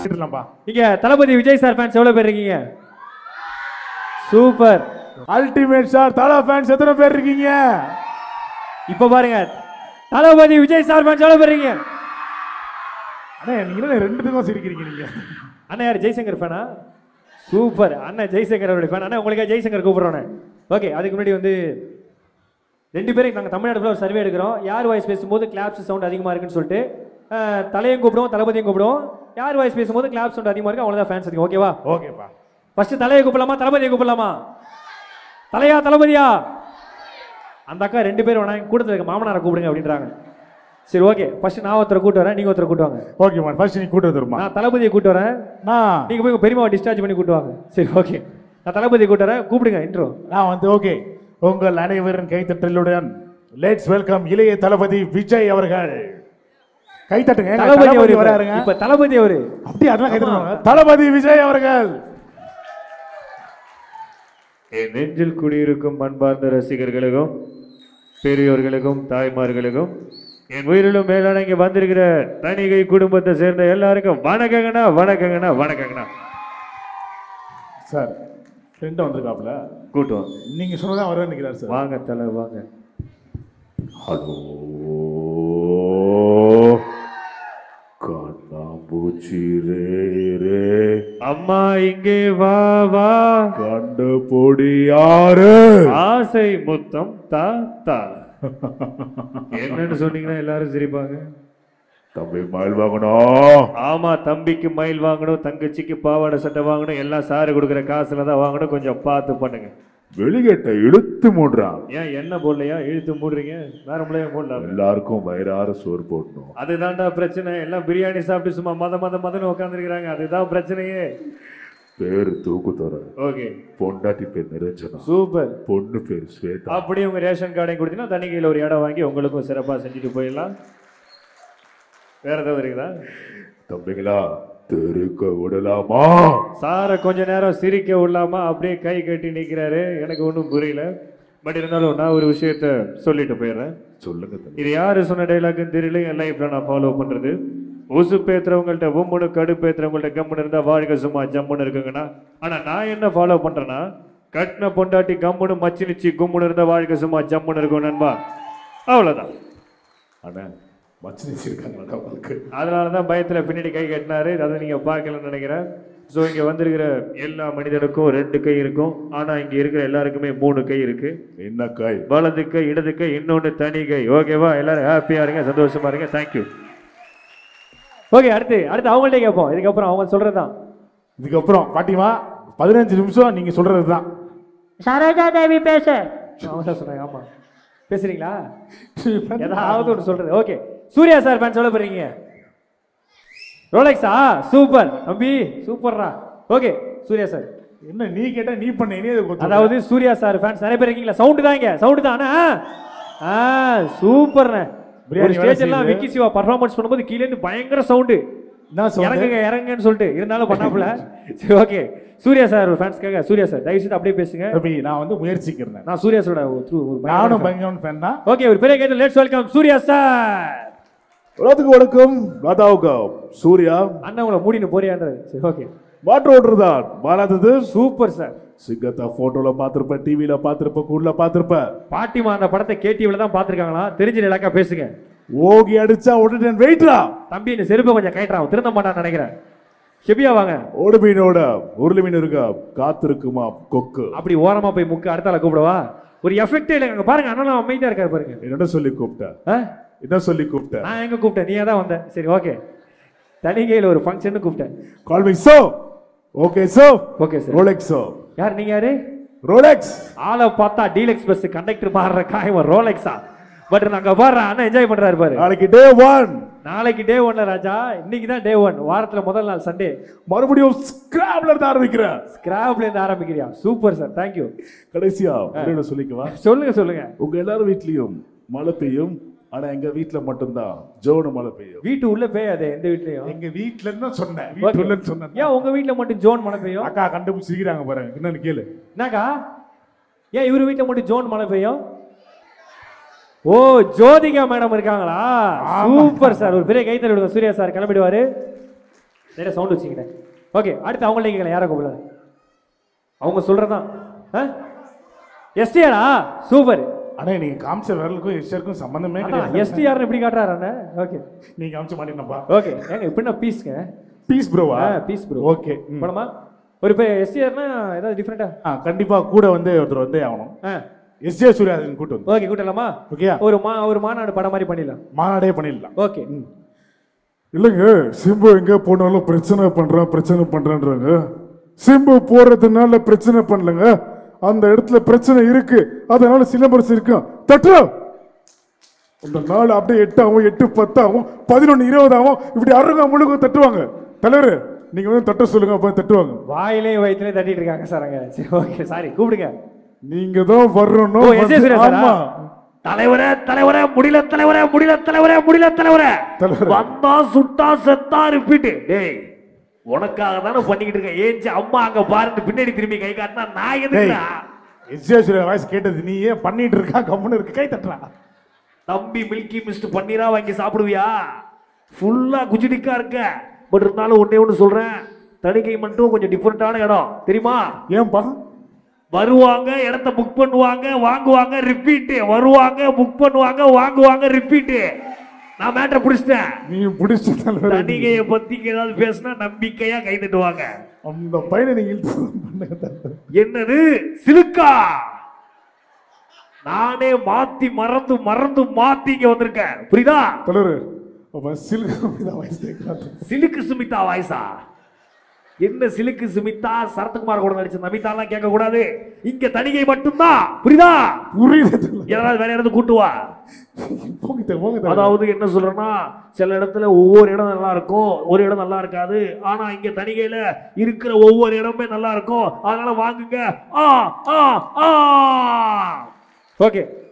கேட்டுடலாம்ப்பா இங்க தளபதி Vijay sir fans எவ்வளவு பேர் இருக்கீங்க super ultimate star Thala fans எத்தனை பேர் இருக்கீங்க இப்ப பாருங்க தளபதி விஜய் சார் ஃபேன்ஸ் எவ்வளவு பேர் இருக்கீங்க அண்ணே நீங்க ரெண்டுத்துக்கும் சிரிக்கிறீங்க நீங்க அண்ணா யார் ஜெய்சங்கர் ஃபேனா சூப்பர் அண்ணன் ஜெய்சங்கர் அவருடைய ஃபேன் அண்ணா உங்களுக்கு ஜெய்சங்கர் கூப்பிடுறோண்ணே ஓகே அதுக்கு முன்னாடி வந்து ரெண்டு பேரும் நாங்கள் தமிழ்நாடு ஃபுல்லாக ஒரு சர்வே எடுக்கிறோம் யார் வாய்ஸ் பேசும்போது கிளாப்ஸ் சவுண்ட் அதிகமாக இருக்குன்னு சொல்லிட்டு அஹ், தலையும் கூப்பிடுவோம் தளபதியும் கூப்பிடுவோம் யார் வாய்ஸ் பேசும்போது கிளாப் சவுண்ட் அதிகமாக இருக்கு அவ்வளோதான் ஃபேன்ஸ் அதிகம் ஓகேவா ஓகேப்பா ஃபர்ஸ்ட் தலையை கூப்பிடலாமா தளபதியை கூப்பிடலாமா தலையா தளபதியா அந்த அக்கா ரெண்டு பேரும் வேணாம் கூட்டத்தில் இருக்க மாமனாரை கூப்பிடுங்க அப்படின்றாங்க சரி ஓகே ஃபர்ஸ்ட் நான் ஒருத்தரை கூட்டு வரேன் நீங்கள் ஒருத்தரை கூட்டு வாங்க ஓகேம்மா ஃபர்ஸ்ட் நீ கூட்டு வந்துருமா நான் தளபதியை கூட்டு வரேன் நான் நீங்க போய் உங்க பெரியமாவை டிஸ்சார்ஜ் பண்ணி கூட்டு வாங்க சரி ஓகே நான் தளபதி கூட்டு வரேன் கூப்பிடுங்க இன்ட்ரோ நான் வந்து ஓகே உங்கள் அனைவரின் கைத்தட்டலுடன் லெட்ஸ் வெல்கம் இளைய தளபதி விஜய் அவர்கள் கைத்தட்டுங்க எங்க தளபதி தளபதி அவரு வராருங்க இப்ப தளபதி அவரு அப்படி அதெல்லாம் கைத்தட்டுவாங்க தளபதி விஜய் அவர்கள் என் நெஞ்சில் குடியிருக்கும் அன்பார்ந்த ரசிகர்களுக்கும் பெரியோர்களுக்கும் தாய்மார்களுக்கும் என் உயிரிலும் மேலான இங்க வந்திருக்கிற தனிகை குடும்பத்தை சேர்ந்த எல்லாருக்கும் வணக்கங்கண்ணா வணக்கங்கண்ணா வணக்கங்கண்ணா சார் ஃப்ரெண்ட் வந்திருக்காப்ல கூட்டுவோம் நீங்க சொன்னதான் வருவேன் நினைக்கிறார் சார் வாங்க தலை வாங்க ஹலோ கண்ணாம்பூச்சி ரே ரே அம்மா இங்கே வா வா கண்டு பொடி யாரு ஆசை முத்தம் தா தா என்னன்னு சொன்னீங்கன்னா எல்லாரும் சிரிப்பாங்க தம்பி மயில் வாங்கணும் ஆமா தம்பிக்கு மயில் வாங்கணும் தங்கச்சிக்கு பாவாடை சட்டை வாங்கணும் எல்லாம் சாரு கொடுக்குற காசுல தான் வாங்கணும் கொஞ்சம் பார்த்து பண்ணுங்க வெளியேட்ட இழுத்து மூடுறான் ஏன் என்ன போடலையா இழுத்து மூடுறீங்க வேற முடியாது போடலாம் எல்லாருக்கும் வயிறார சோறு போடணும் அதுதான்டா பிரச்சனை எல்லாம் பிரியாணி சாப்பிட்டு சும்மா மத மத மதன்னு உட்காந்துருக்கிறாங்க அதுதான் பிரச்சனையே பேரு தூக்கு தர ஓகே பொண்டாட்டி பேர் நிரஞ்சனா சூப்பர் பொண்ணு பேர் ஸ்வேதா அப்படியே உங்க ரேஷன் கார்டையும் கொடுத்தீங்கன்னா தனி கையில் ஒரு இடம் வாங்கி உங்களுக்கும் சிறப்பாக செஞ்சுட்டு போயிடலாம் வேற ஏதாவது இருக்குதா தம்பிங்களா தெருக்க விடலாமா சாரை கொஞ்ச நேரம் சிரிக்க விடலாமா அப்படியே கை கட்டி நிற்கிறாரு எனக்கு ஒன்றும் புரியல பட் இருந்தாலும் நான் ஒரு விஷயத்த சொல்லிட்டு போயிடுறேன் சொல்லுங்க தம்பி இது யாரு சொன்ன டைலாக்னு தெரியல என் லைஃப்ல நான் ஃபாலோ பண்றது உசு பேத்துறவங்கள்ட்ட உம்முனு கடு பேத்துறவங்கள்ட்ட கம்முன்னு இருந்தா வாழ்க்கை சும்மா ஜம்முன்னு இருக்குங்கண்ணா ஆனா நான் என்ன ஃபாலோ பண்றேன்னா கட்டின பொண்டாட்டி கம்முன்னு மச்சி நிச்சி கும்முன்னு இருந்தா வாழ்க்கை சும்மா ஜம்முன்னு இருக்கும் நண்பா அவ்வளவுதான் அண்ணா மச்சு நிச்சிருக்காங்களா உங்களுக்கு அதனால தான் பயத்தில் பின்னாடி கை கட்டினாரு அதை நீங்கள் பார்க்கலன்னு நினைக்கிறேன் ஸோ இங்கே வந்திருக்கிற எல்லா மனிதனுக்கும் ரெண்டு கை இருக்கும் ஆனால் இங்கே இருக்கிற எல்லாருக்குமே மூணு கை இருக்கு என்ன காய் வலது கை இடது கை இன்னொன்று தனி கை ஓகேவா எல்லாரும் ஹாப்பியாக இருங்க சந்தோஷமா இருங்க தேங்க்யூ ஓகே அடுத்து அடுத்து அவங்கள்ட்ட கேட்போம் இதுக்கப்புறம் அவங்க சொல்றதுதான் இதுக்கப்புறம் பாட்டிமா பதினஞ்சு நிமிஷம் நீங்க சொல்றது தான் சரோஜா தேவி பேச அவங்க தான் சொன்னாங்க ஆமா பேசுறீங்களா ஏதாவது ஒன்று சொல்றது ஓகே சூர்யா சார் ஃபேன் சொல்ல போறீங்க ரோலெக்ஸா சூப்பர் தம்பி சூப்பர்ரா ஓகே சூர்யா சார் என்ன நீ கேட்டா நீ பண்ண இனி அது கொஞ்சம் அதாவது சூர்யா சார் ஃபேன்ஸ் நிறைய பேர் இருக்கீங்களா சவுண்டு தான் இங்க சவுண்டு தான் அண்ணா ஆ சூப்பர்ண்ணே பிரியாணி ஒரு வேலை ஸ்டேஜ் எல்லாம் செய்யுது. விக்கி சிவா பர்ஃபார்மன்ஸ் பண்ணும்போது கீழே இருந்து பயங்கர சவுண்டு என்ன சொல்ற இறங்குங்க இறங்குங்கன்னு சொல்லிட்டு இருந்தாலும் பண்ணாப்புல சரி ஓகே சூர்யா சார் ஃபேன்ஸ்க்காக சூர்யா சார் தயவு செய்து அப்படியே பேசுங்க தம்பி நான் வந்து முயற்சிக்கிறேன் நான் சூர்யா சாரோட ஒரு through ஒரு நானும் பயங்கரமான ஃபேன் தான் ஓகே ஒரு பெரிய கேட்டு லெட்ஸ் வெல்கம் சூர்யா சார் உலகத்துக்கு வணக்கம் ராதாவுக்கு சூர்யா அண்ணன் உங்களை மூடின்னு போறியான்றது சரி ஓகே வாட்டர் ஓட்டுறதான் பாலாதது சூப்பர் சார் சிங்கத்தா போட்டோல பாத்திருப்ப டிவில பாத்திருப்ப கூர்ல பாத்திருப்ப பாட்டிமா அந்த படத்தை கேடிவில தான் பார்த்துருக்காங்களா தெரிஞ்ச இலக்கா பேசுங்க ஓகி அடிச்சா உடனே வெயிட்ரா தம்பி இந்த செருப்பை கொஞ்சம் கைட்டுறான் திருந்த மாட்டான்னு நினைக்கிறேன் ஹெவியா வாங்க ஓடு மீனோட உருளி மீன் இருக்கா காத்திருக்குமா கொக்கு அப்படி ஓரமா போய் முக்கு அடுத்தால கூப்பிடவா ஒரு எஃபெக்டே இல்லை அங்க பாருங்க அண்ணன் அமைதியா இருக்காரு பாருங்க என்னோட சொல்லி கூப்பிட்ட ஆ? என்ன சொல்லி கூப்பிட்ட நான் எங்க கூப்பிட்டேன் நீயே தான் வந்த சரி ஓகே தனிகையில் ஒரு ஃபங்க்ஷன் கூப்பிட்டேன் call me so okay so okay sir Rolex so யார் நீங்க யாரு ரோலெக்ஸ் ஆளை பார்த்தா டீலக்ஸ் பஸ் கண்டக்டர் மாறுற காயம் ரோலெக்ஸா பட் நாங்க பாரு அண்ணன் என்ஜாய் பண்றாரு பாரு நாளைக்கு டே ஒன் நாளைக்கு டே ஒன்ல ராஜா இன்னைக்கு தான் டே ஒன் வாரத்துல முதல் நாள் சண்டே மறுபடியும் ஸ்கிராப்ல இருந்து ஆரம்பிக்கிறேன் ஸ்கிராப்ல இருந்து ஆரம்பிக்கிறியா சூப்பர் சார் தேங்க்யூ கடைசியா ஒரே சொல்லிக்கவா சொல்லுங்க சொல்லுங்க உங்க எல்லாரும் வீட்லயும் மழை பெய்யும் ஆனா எங்க வீட்ல மட்டும்தான் ஜோனு மழை பெய்யும் வீட்டு உள்ள பெய்யாதே எந்த வீட்லயும் எங்க வீட்ல இருந்து தான் சொன்னேன் Okay. வீட்டு உள்ளன்னு சொன்னேன் ஏன் உங்க வீட்ல மட்டும் ஜோன் மழை பெய்யும் அக்கா கண்டுபிடிச்சிக்கிறாங்க பாருங்க என்னன்னு கேளு என்னக்கா ஏன் இவர் வீட்ல மட்டும் ஜோன் மழை பெய்யும் ஓ ஜோதிகா மேடம் இருக்காங்களா சூப்பர் சார் ஒரு பெரிய கைத்தறி விடுங்க சூர்யா சார் கிளம்பிடுவாரு லைட்டாக சவுண்ட் வச்சுக்கிட்டேன் ஓகே அடுத்து அவங்கள்ட்ட கேட்கலாம் யாரை கூப்பிடலாம் அவங்க சொல்கிறதான் ஆ எஸ்டிஆரா சூப்பர் அண்ணா நீங்க காமிச்ச விரலுக்கும் எஸ்டருக்கும் சம்பந்தமே கிடையாது எஸ்டிஆர்னு எப்படி காட்டுறாரு அண்ணன் ஓகே நீங்க காமிச்ச மாட்டீங்கப்பா ஓகே ஏங்க இப்படி நான் பீஸ்ங்க பீஸ் ப்ரோவா ஆ பீஸ் ப்ரோ ஓகே போனோமா ஒரு இப்போ எஸ்டிஆர்னா ஏதாவது டிஃப்ரெண்டா ஆ கண்டிப்பா கூட வந்து ஒருத்தர் வந்தே ஆகணும் ஆ எஸ்ஜே சூர்யாதன் கூட்டு வந்து ஓகே கூட்டலாமா ஓகேயா ஒரு மா ஒரு மாநாடு படம் மாதிரி பண்ணிடலாம் மாநாடே பண்ணிடலாம் ஓகே இல்லைங்க சிம்பு எங்க போனாலும் பிரச்சனை பண்றான் பிரச்சனை பண்றான்றாங்க சிம்பு போறதுனால பிரச்சனை பண்ணலங்க அந்த இடத்துல பிரச்சனை இருக்கு அதனால சிலம்பரசு இருக்கும் தட்டுறா அந்த நாள் அப்படியே எட்டு ஆகும் எட்டு பத்து ஆகும் பதினொன்று இருபது ஆகும் இப்படி அருங்க முழுக்க தட்டுவாங்க தலைவர் நீங்க வந்து தட்ட சொல்லுங்க அப்ப தட்டுவாங்க வாயிலையும் வயிற்றுலையும் தட்டிட்டு இருக்காங்க சார் அங்க சரி ஓகே சாரி கூப்பிடுங்க நீங்க தான் வரணும் ஓ, எஸ். ஏ. சூர்யா சாரா? ஆமா தலைவரே தலைவரே முடியல தலைவரே முடியல தலைவரே முடியல தலைவரே தலைவரே. வந்தா சுட்டா செத்தா ரிப்பீட் டேய் உனக்காக தானே பண்ணிக்கிட்டு இருக்கேன் ஏஞ்சி அம்மா அங்க பாருன்னு பின்னாடி திரும்பி கை காட்டினா நான் டேய் எதுக்குடா எஸ்ஜே சூர்யா வாய்ஸ் கேட்டது நீ ஏன் பண்ணிட்டு இருக்கா கம்முன்னு இருக்கு கை தட்டுறா தம்பி மில்கி மிஸ்ட் பன்னீரா வாங்கி சாப்பிடுவியா ஃபுல்லா குஜிடிக்கா இருக்க பட் இருந்தாலும் ஒண்ணே ஒன்று சொல்றேன் தணிக்கை மட்டும் கொஞ்சம் டிஃப்ரெண்டான இடம் தெரியுமா ஏன்பா வருவாங்க இடத்த புக் பண்ணுவாங்க வாங்குவாங்க ரிப்பீட் வருவாங்க புக் பண்ணுவாங்க வாங்குவாங்க ரிப்பீட் நான் மேட்டை பிடிச்சிட்டேன் நீ பிடிச்ச தலைவர் தணிகையை பத்தி ஏதாவது பேசினா நம்பிக்கையா கை தட்டுவாங்க அந்த பையனை நீங்க இழுத்து பண்ணுங்க தலைவர். என்னது சிலுக்கா நானே மாத்தி மறந்து மறந்து மாத்தி இங்க வந்திருக்கேன் புரியுதா தலைவர் அப்ப சிலுக்கு வாய்ஸ் கேட்கலாம் சிலுக்கு சுமிதா வாய்ஸா என்ன சிலுக்கு சுமிதா சரத்குமார் கூட நடிச்ச நமிதா எல்லாம் கேட்க கூடாது இங்க தணிகை மட்டும்தான் புரியுதா புரியுது தலைவர். யாராவது வேற இடத்துக்கு கூட்டு வா போங்க தலைவர், போங்க தலைவர். அதாவது என்ன சொல்றேன்னா சில இடத்துல ஒவ்வொரு இடம் நல்லா இருக்கும் ஒரு இடம் நல்லா இருக்காது ஆனா இங்க தணிகையில இருக்கிற ஒவ்வொரு இடமே நல்லா இருக்கும் அதனால வாங்குங்க ஆ ஆ ஆ ஓகே